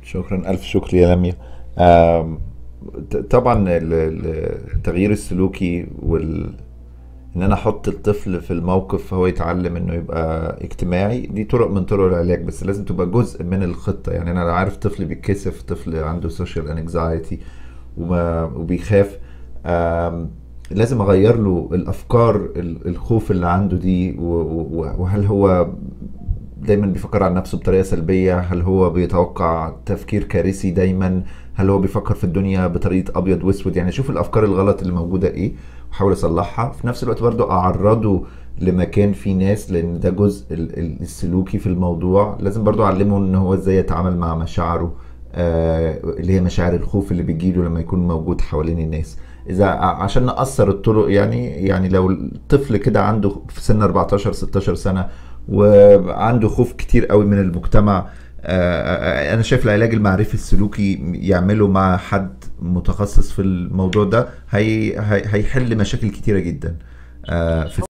شكرا الف شكر يا لميا آم، ت- طبعا ال- ال- التغيير السلوكي وال ان انا احط الطفل في الموقف فهو يتعلم انه يبقى اجتماعي دي طرق من طرق العلاج بس لازم تبقى جزء من الخطة يعني انا عارف طفل بيتكسف طفل عنده سوشيال انكزايتي وما وبيخاف آم، لازم اغير له الافكار ال- الخوف اللي عنده دي و- و- وهل هو دايما بيفكر عن نفسه بطريقة سلبية هل هو بيتوقع تفكير كارثي دايما هل هو بيفكر في الدنيا بطريقة أبيض وأسود يعني أشوف الأفكار الغلط اللي موجودة إيه وأحاول أصلحها في نفس الوقت برضو أعرضه لمكان فيه ناس لأن ده جزء ال- ال- السلوكي في الموضوع لازم برضو أعلمه إن هو إزاي يتعامل مع مشاعره آه، اللي هي مشاعر الخوف اللي بيجيله لما يكون موجود حوالين الناس اذا ع- عشان نقصر الطرق يعني يعني لو الطفل كده عنده في سن 14 16 سنه وعنده خوف كتير قوي من المجتمع آه، انا شايف العلاج المعرفي السلوكي يعمله مع حد متخصص في الموضوع ده هي هي- هيحل مشاكل كتيره جدا آه، في هو